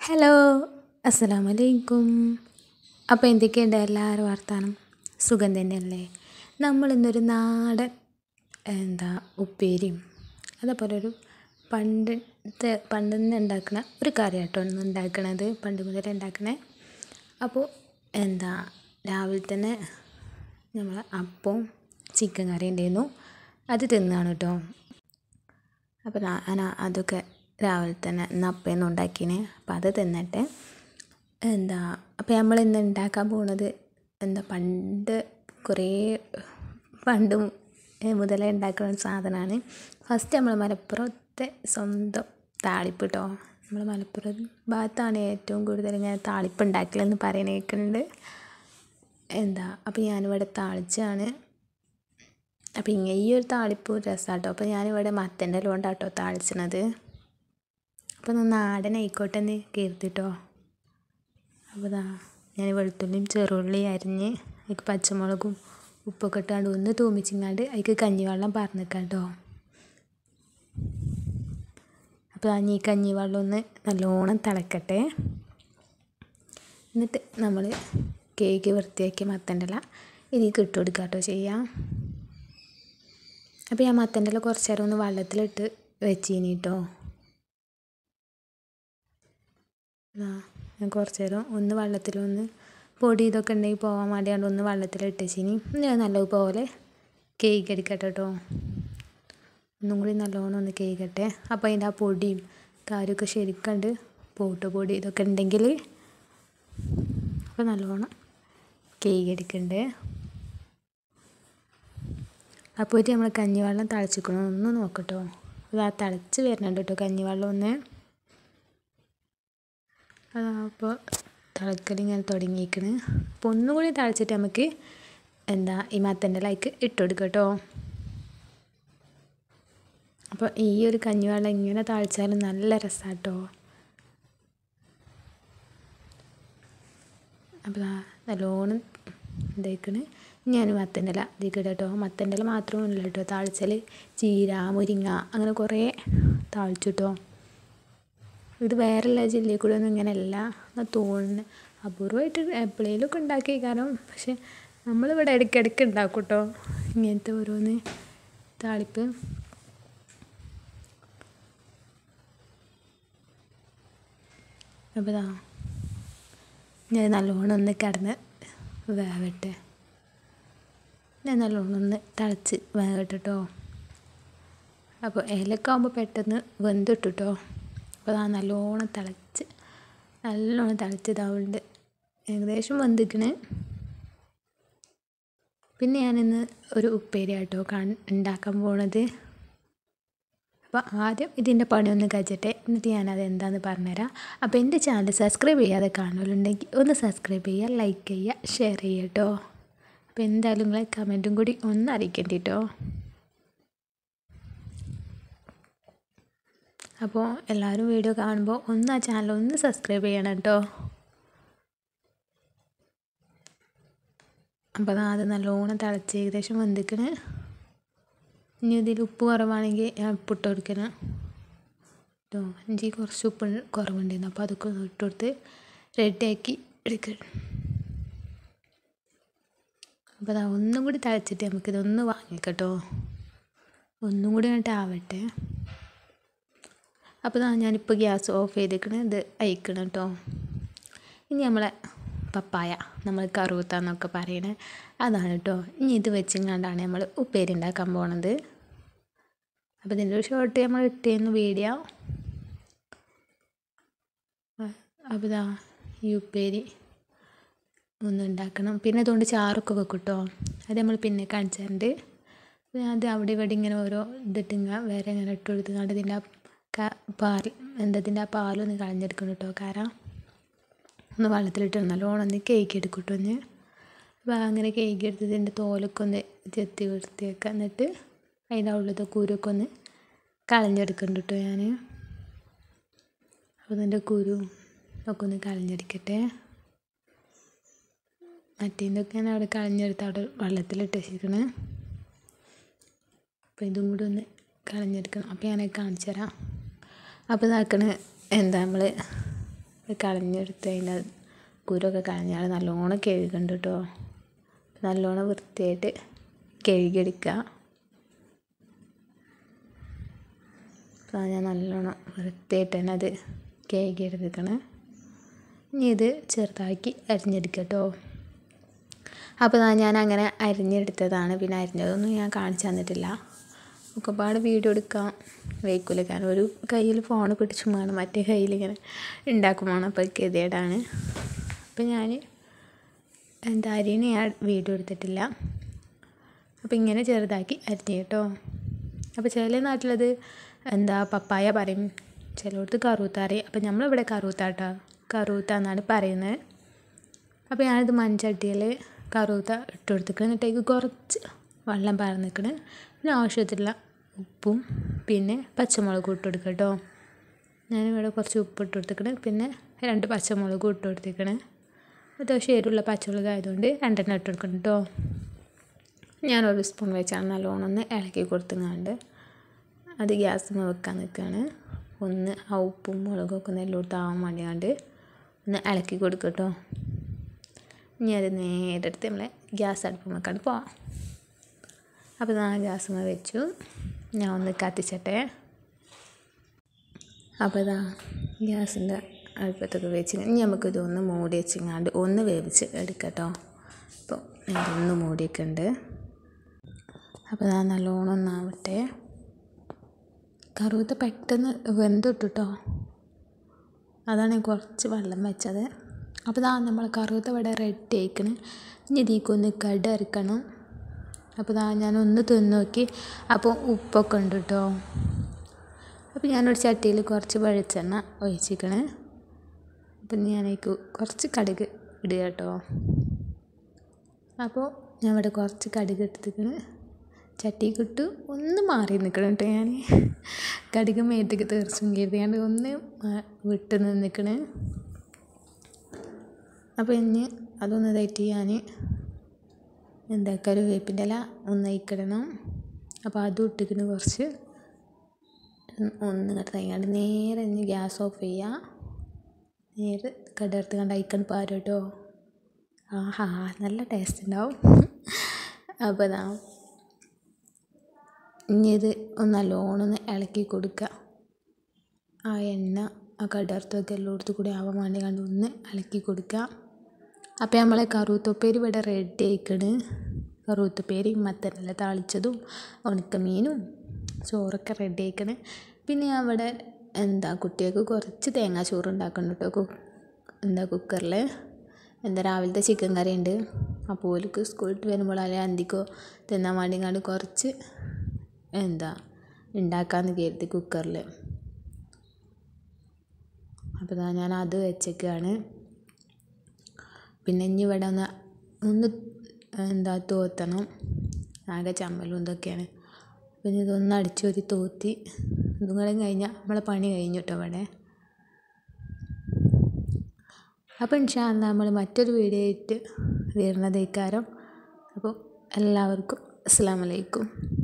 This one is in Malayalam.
ഹലോ അസ്സലാമു അലൈക്കും അപ്പോൾ എന്തൊക്കെയുണ്ട് എല്ലാവരും വർത്താനം സുഖം തന്നെയല്ലേ നമ്മളിന്നൊരു നാടൻ എന്താ ഉപ്പേരിയും അതേപോലെ ഒരു പണ്ടത്തെ പണ്ട് തന്നെ ഉണ്ടാക്കുന്ന ഒരു കറി കേട്ടോ ഇന്ന് ഉണ്ടാക്കണത് പണ്ട് മുതലേ ഉണ്ടാക്കണേ അപ്പോൾ എന്താ രാവിലെ തന്നെ നമ്മൾ അപ്പവും ചിക്കൻ കറി ഉണ്ടായിരുന്നു അത് തിന്നാണ് കേട്ടോ അപ്പോൾ ഞാൻ അതൊക്കെ രാവിലെ തന്നെ ഇന്ന് അപ്പയൊന്നും ഉണ്ടാക്കിന് അപ്പം അത് തിന്നട്ടെ എന്താ അപ്പോൾ നമ്മൾ ഇന്ന് ഉണ്ടാക്കാൻ പോകുന്നത് എന്താ പണ്ട് കുറേ പണ്ട് മുതലേ ഉണ്ടാക്കുന്ന ഒരു സാധനമാണ് ഫസ്റ്റ് നമ്മൾ മലപ്പുറത്തെ സ്വന്തം താളിപ്പ് കേട്ടോ നമ്മൾ മലപ്പുറം ഭാഗത്താണ് ഏറ്റവും കൂടുതൽ ഇങ്ങനെ താളിപ്പ് ഉണ്ടാക്കലെന്ന് പറയുന്നത് കേൾക്കുന്നുണ്ട് എന്താ അപ്പോൾ ഞാനിവിടെ താളിച്ചാണ് അപ്പോൾ ഇങ്ങനെ ഈ ഒരു താളിപ്പ് രസമാട്ടോ അപ്പോൾ ഞാനിവിടെ മത്തൻ്റെ ഇല കൊണ്ടാട്ടോ താളിച്ചണത് അപ്പോൾ ഒന്ന് നാടൻ ആയിക്കോട്ടെ എന്ന് കരുതിട്ടോ അപ്പോൾ ഇതാ ഞാൻ വെളുത്തുള്ളിയും ചെറുള്ളി അരിഞ്ഞ് അതിക്ക് പച്ചമുളകും ഉപ്പൊക്കെ ഇട്ടാണ്ട് ഒന്ന് തൂമിച്ചിങ്ങാണ്ട് അതിക്ക് കഞ്ഞിവെള്ളം പറഞ്ഞിക്കാം കേട്ടോ അപ്പോൾ ആ ഈ കഞ്ഞിവെള്ളം ഒന്ന് നല്ലോണം തിളക്കട്ടെ എന്നിട്ട് നമ്മൾ കേക്ക് വൃത്തിയാക്കിയ മത്തൻ്റെ ഇല ഇതിലേക്ക് ഇട്ട് കൊടുക്കുക കേട്ടോ ചെയ്യാം അപ്പോൾ ഞാൻ മത്തൻ്റെ ഇല കുറച്ച് നേരം ഒന്ന് വെള്ളത്തിലിട്ട് വെച്ചിനി കേട്ടോ ആ ഞാൻ കുറച്ച് നേരം ഒന്ന് വെള്ളത്തിലൊന്ന് പൊടി ഇതൊക്കെ ഉണ്ടെങ്കിൽ പോകാൻ വേണ്ടിയാണ്ട് ഒന്ന് വെള്ളത്തിലിട്ട് വെച്ചിനി ഞാൻ നല്ലതുപോലെ കേക്ക് അടിക്കട്ടെ കേട്ടോ ഒന്നും കൂടി നല്ലോണം ഒന്ന് കേൾക്കട്ടെ അപ്പോൾ അതിൻ്റെ ആ പൊടിയും കാര്യമൊക്കെ ശരിക്കണ്ട് പോട്ട് പൊടി ഇതൊക്കെ ഉണ്ടെങ്കിൽ അപ്പോൾ നല്ലോണം കേക്ക് അടിക്കണ്ടേ അപ്പോൾ നമ്മൾ കഞ്ഞിവെള്ളം തിളച്ചിക്കണം ഒന്ന് നോക്കട്ടോ അത് ആ തിളച്ച് വരുന്നുണ്ട് കേട്ടോ കഞ്ഞിവെള്ളം ഒന്ന് അപ്പോൾ തിളക്കൽ ഇങ്ങനെ തുടങ്ങിയിരിക്കണ് അപ്പോൾ ഒന്നും കൂടി തിളച്ചിട്ട് നമുക്ക് എന്താ ഈ മത്തൻ്റെ ലൈക്ക് ഇട്ട് കൊടുക്കുക കേട്ടോ അപ്പോൾ ഈ ഒരു കഞ്ഞിവെള്ളം ഇങ്ങനെ താളിച്ചാലും നല്ല രസമാട്ടോ അപ്പോൾ നല്ലോണം ഇതായിക്കണ് ഞാൻ മത്തൻ്റെ ഇല ഇതിലേക്ക് കേട്ടോ മത്തൻ്റെ ഇല മാത്രമല്ല കേട്ടോ താളിച്ചാൽ ചീര മുരിങ്ങ അങ്ങനെ കുറേ താളിച്ചു കേട്ടോ ഇത് വേറെയുള്ള ജില്ലയിൽ കൂടെ ഒന്നും ഇങ്ങനെയല്ല എന്നാൽ തോന്നുന്നു അപൂർവമായിട്ട് എപ്പോഴേലൊക്കെ ഉണ്ടാക്കി കാരണം പക്ഷെ നമ്മളിവിടെ ഇടയ്ക്കിടയ്ക്ക് ഉണ്ടാക്കും കേട്ടോ ഇങ്ങനത്തെ ഓരോന്ന് താളിപ്പ് അപ്പോൾ ഇതാ ഞാൻ നല്ലോണം ഒന്ന് കിടന്ന് വേവട്ടെ ഞാൻ നല്ലോണം ഒന്ന് തിളച്ച് വേവട്ടെ കേട്ടോ അപ്പോൾ ഏലക്ക ആകുമ്പോൾ പെട്ടെന്ന് വെന്തിട്ടു കേട്ടോ അപ്പോൾ ആ നല്ലോണം തിളച്ച് നല്ലോണം തിളച്ചതാവുന്നുണ്ട് ഏകദേശം വെന്തിക്കണ് പിന്നെ ഞാനിന്ന് ഒരു ഉപ്പേരി ആട്ടോ കാൺ ഉണ്ടാക്കാൻ പോണത് അപ്പോൾ ആദ്യം ഇതിൻ്റെ പണിയൊന്ന് കഴിച്ചിട്ടെ എന്നിട്ട് ഞാനത് എന്താണെന്ന് പറഞ്ഞുതരാം അപ്പോൾ എൻ്റെ ചാനൽ സബ്സ്ക്രൈബ് ചെയ്യാതെ കാണുന്നുണ്ടെങ്കിൽ ഒന്ന് സബ്സ്ക്രൈബ് ചെയ്യുക ലൈക്ക് ചെയ്യുക ഷെയർ ചെയ്യുക കേട്ടോ അപ്പോൾ എന്തായാലും നിങ്ങളെ കമൻറ്റും കൂടി ഒന്ന് അറിയിക്കേണ്ടി കേട്ടോ അപ്പോൾ എല്ലാവരും വീഡിയോ കാണുമ്പോൾ ഒന്ന് ആ ചാനൽ ഒന്ന് സബ്സ്ക്രൈബ് ചെയ്യണം കേട്ടോ അപ്പോൾ അത് നല്ലോണം തിളച്ച് ഏകദേശം വെന്തിക്കണ് ഇനി ഇതിൽ ഉപ്പ് കുറവാണെങ്കിൽ ഞാൻ ഉപ്പിട്ട് കൊടുക്കണം കേട്ടോ എനിക്ക് കുറച്ച് ഉപ്പ് കുറവുണ്ടായിരുന്നു അപ്പോൾ അതൊക്കെ ഒന്ന് ഇട്ട് കൊടുത്ത് റെഡിയാക്കി എടുക്കണം അപ്പോൾ അതാ ഒന്നും കൂടി തിളച്ചിട്ട് നമുക്കിതൊന്ന് വാങ്ങിക്കട്ടോ ഒന്നും കൂടി അങ്ങോട്ട് ആവട്ടെ അപ്പോൾ ഇതാ ഞാനിപ്പോൾ ഗ്യാസ് ഓഫ് ചെയ്തേക്കണേ ഇത് അയക്കണം കേട്ടോ ഇനി നമ്മളെ പപ്പായ നമ്മൾ കറുത്ത എന്നൊക്കെ പറയണേ അതാണ് കേട്ടോ ഇനി ഇത് വെച്ചിങ്ങാണ്ടാണ് നമ്മൾ ഉപ്പേരി ഉണ്ടാക്കാൻ പോണത് അപ്പോൾ ഇതിൻ്റെ ഒരു ഷോർട്ട് നമ്മൾ ഇട്ടേന്ന് വീഡിയോ അപ്പോൾ ഇതാ ഈ ഉപ്പേരി ഒന്ന് ഉണ്ടാക്കണം പിന്നെ അതുകൊണ്ട് ചാറൊക്കെ വെക്കും കേട്ടോ അത് നമ്മൾ പിന്നെ കാണിച്ചിട്ടുണ്ട് അത് അവിടെ ഇവിടെ ഇങ്ങനെ ഓരോ ഇതിട്ടിങ്ങ വേറെ ഇങ്ങനെ ഇട്ട് കൊടുത്തുകൊണ്ട് ഇതിൻ്റെ പാൽ എന്തതിൻ്റെ ആ പാലൊന്ന് കളഞ്ഞെടുക്കണം കേട്ടോ കാരണം ഒന്ന് വെള്ളത്തിലിട്ട് നല്ലോണം ഒന്ന് കേക്ക് എടുക്കും കേട്ടോ ഒന്ന് അപ്പോൾ അങ്ങനെ കേക്ക് എടുത്ത് ഇതിൻ്റെ തോലൊക്കെ ഒന്ന് ചെത്തി വൃത്തിയാക്കുക എന്നിട്ട് അതിൻ്റെ ഉള്ളത്തെ കുരുവൊക്കെ ഒന്ന് കളഞ്ഞെടുക്കുന്നുണ്ട് കേട്ടോ ഞാൻ അപ്പോൾ ഇതിൻ്റെ കുരു ഒക്കെ ഒന്ന് കളഞ്ഞെടുക്കട്ടെ മറ്റേതൊക്കെ ഞാൻ അവിടെ കളഞ്ഞെടുത്ത് അവിടെ വെള്ളത്തിലിട്ട് വെച്ചിരിക്കണേ അപ്പോൾ ഇതും കൂടി ഒന്ന് കളഞ്ഞെടുക്കണം അപ്പോൾ ഞാനത് കാണിച്ചു തരാം അപ്പോൾ ഇതാക്കണ എന്താ നമ്മൾ കളഞ്ഞെടുത്ത് അതിൻ്റെ കുരുവൊക്കെ കളഞ്ഞാൽ നല്ലോണം കഴുകുന്നുണ്ട് കേട്ടോ നല്ലോണം വൃത്തിയായിട്ട് കഴുകിയെടുക്കുക അപ്പോൾ ഞാൻ നല്ലോണം വൃത്തിയായിട്ട് തന്നെ അത് കഴുകിയെടുത്തിരിക്കണം ഇനി ഇത് ചെറുതാക്കി അരിഞ്ഞെടുക്കുക കേട്ടോ അപ്പോൾ ഞാൻ അങ്ങനെ അരിഞ്ഞെടുത്തതാണ് പിന്നെ അരിഞ്ഞതൊന്നും ഞാൻ കാണിച്ചു തന്നിട്ടില്ല ഒരുപാട് വീഡിയോ എടുക്കാൻ വയ്ക്കില്ല കാരണം ഒരു കയ്യിൽ ഫോൺ പിടിച്ചും വേണം മറ്റേ കയ്യിൽ ഇങ്ങനെ ഉണ്ടാക്കും വേണം അപ്പോൾ ഗതികേടാണ് അപ്പോൾ ഞാൻ എന്താ അരിന് ഞാൻ വീഡിയോ എടുത്തിട്ടില്ല അപ്പോൾ ഇങ്ങനെ ചെറുതാക്കി അരിഞ്ഞു കേട്ടോ അപ്പോൾ ചില നാട്ടിലത് എന്താ പപ്പായ പറയും ചിലയിടത്ത് കറൂത്ത അറിയും അപ്പോൾ നമ്മളിവിടെ കറൂത്ത കേട്ടോ കറൂത്ത എന്നാണ് പറയുന്നത് അപ്പോൾ ഞാനിത് മൺചട്ടിയിൽ കറൂത്ത ഇട്ട് കൊടുത്തിട്ട് എന്നിട്ടേക്ക് കുറച്ച് വെള്ളം പാർന്നിക്കണ് പിന്നെ ആവശ്യത്തിലുള്ള ഉപ്പും പിന്നെ പച്ചമുളകും ഇട്ട് കൊടുക്കുക കേട്ടോ ഞാനിവിടെ കുറച്ച് ഉപ്പ് ഇട്ട് കൊടുത്തിക്കണ് പിന്നെ രണ്ട് പച്ചമുളകും ഇട്ട് കൊടുത്തിക്കണ് അത്യാവശ്യം എരിവുള്ള പച്ചമുളക് ആയതുകൊണ്ട് രണ്ടെണ്ണം ഇട്ട് കൊടുക്കണം കേട്ടോ ഞാൻ ഒരു സ്പൂൺ വെച്ചാണ് നല്ലോണം ഒന്ന് ഇളക്കി കൊടുത്തുങ്ങാണ്ട് അത് ഗ്യാസിൽ വെക്കാൻ നിൽക്കുകയാണ് ഒന്ന് ആ ഉപ്പും മുളകൊക്കെ ഒന്ന് എല്ലായിടത്തും ആവാൻ വേണ്ടിയാണ്ട് ഒന്ന് ഇളക്കി കൊടുക്കുക കേട്ടോ ഇനി അത് നേരെ എടുത്ത് നമ്മളെ ഗ്യാസ് അടുപ്പ് വെക്കാണ്ട് പോവാം അപ്പോൾ ഞാൻ ഗ്യാസ് വെച്ചു ഞാൻ ഒന്ന് കത്തിച്ചട്ടെ അപ്പോൾ ഇതാ ഗ്യാസിൻ്റെ അടുപ്പത്തൊക്കെ വെച്ച് ഇനി നമുക്ക് ഇതൊന്ന് മൂടി വെച്ചിങ്ങാണ്ട് ഒന്ന് വേവിച്ച് എടുക്കട്ടോ അപ്പോൾ ഇതൊന്ന് മൂടിയൊക്കെയുണ്ട് അപ്പോൾ ഞാൻ നല്ലോണം ഒന്നാവട്ടെ കറുവത്ത് പെട്ടെന്ന് വെന്തിട്ടോ അതാണ് ഞാൻ കുറച്ച് വെള്ളം വെച്ചത് അപ്പോൾ ഇതാ നമ്മൾ കറുവത്ത് ഇവിടെ റെഡി ആയിക്കണ് ഇനി ഇതിക്കൊന്ന് കട ഇറക്കണം അപ്പോൾ ഇതാ ഞാനൊന്ന് തിന്ന് നോക്കി അപ്പോൾ ഉപ്പൊക്കെ ഉണ്ട് കേട്ടോ അപ്പോൾ ഞാനൊരു ചട്ടിയിൽ കുറച്ച് വെളിച്ചെണ്ണ ഒഴിച്ചിക്കണേ അപ്പം ഞാനേക്ക് കുറച്ച് കടുക് ഇടുക കേട്ടോ അപ്പോൾ ഞാൻ ഇവിടെ കുറച്ച് കടുക് എടുത്തിക്കണ് ചട്ടിക്കിട്ട് ഒന്ന് മാറി നിൽക്കണം കേട്ടോ ഞാൻ കടുക് മേത്തേക്ക് തീർച്ചും കരുതിയാണ്ട് ഒന്ന് വിട്ട് നിൽക്കണ് അപ്പോൾ ഇനി അതൊന്ന് ഇതായിട്ട് ഞാൻ എന്താ കരുവേപ്പിൻ്റെ ഇല ഒന്ന് അയക്കിടണം അപ്പോൾ അതും ഇട്ടിക്കണ് കുറച്ച് ഒന്ന് ഇങ്ങോട്ട് തയ്യാണ്ട് നേരെ ഇനി ഗ്യാസ് ഓഫ് ചെയ്യുക നേരെ കടർത്ത് കണ്ട് അയക്കാൻ പാരും കേട്ടോ ആഹാ നല്ല ടേസ്റ്റ് ഉണ്ടാവും അപ്പോൾ ഇതാ ഇനി ഇത് ഒന്ന് നല്ലോണം ഒന്ന് ഇളക്കി കൊടുക്കുക ആ എണ്ണ ആ കടർത്തൊക്കെ എല്ലായിടത്തും കൂടി ആവാൻ വേണ്ടി കണ്ട് ഒന്ന് ഇളക്കി കൊടുക്കുക അപ്പോൾ നമ്മളെ കറുവത്തുപ്പേരി ഇവിടെ റെഡി ആയിക്കണ് കറുവത്തുപ്പേരി മത്തനല്ല താളിച്ചതും ഉണക്കമീനും ചോറൊക്കെ റെഡി ആയിക്കണ് പിന്നെ അവിടെ എന്താ കുട്ടികൾക്ക് കുറച്ച് തേങ്ങാച്ചോറ് ഉണ്ടാക്കുന്നുണ്ട് കേട്ടോ എന്താ കുക്കറിൽ എന്താ രാവിലത്തെ ചിക്കൻ കറി ഉണ്ട് അപ്പോൾ ഓർക്ക് സ്കൂളിട്ട് വരുമ്പോൾ അല്ലെങ്കിൽ അന്തിക്കോ തിന്നാൻ വേണ്ടി കണ്ട് കുറച്ച് എന്താ ഉണ്ടാക്കാമെന്ന് കരുതി കുക്കറിൽ അപ്പോൾ ഞാൻ അത് വെച്ചേക്കാണ് പിന്നെ ഇനി ഇവിടെ ഒന്ന് ഒന്ന് എന്താ തോത്തണം ആകെ ചമ്മലും ഇതൊക്കെയാണ് പിന്നെ ഇതൊന്ന് അടിച്ചു വരി തോത്തി ഇതും കൂടെ കഴിഞ്ഞാൽ നമ്മളെ പണി കഴിഞ്ഞു കേട്ടോ ഇവിടെ അപ്പോൾ ഇൻഷാല്ല നമ്മൾ മറ്റൊരു വീഡിയോ ആയിട്ട് വരുന്നതേക്കാരം അപ്പോൾ എല്ലാവർക്കും അസ്സാം വലൈക്കും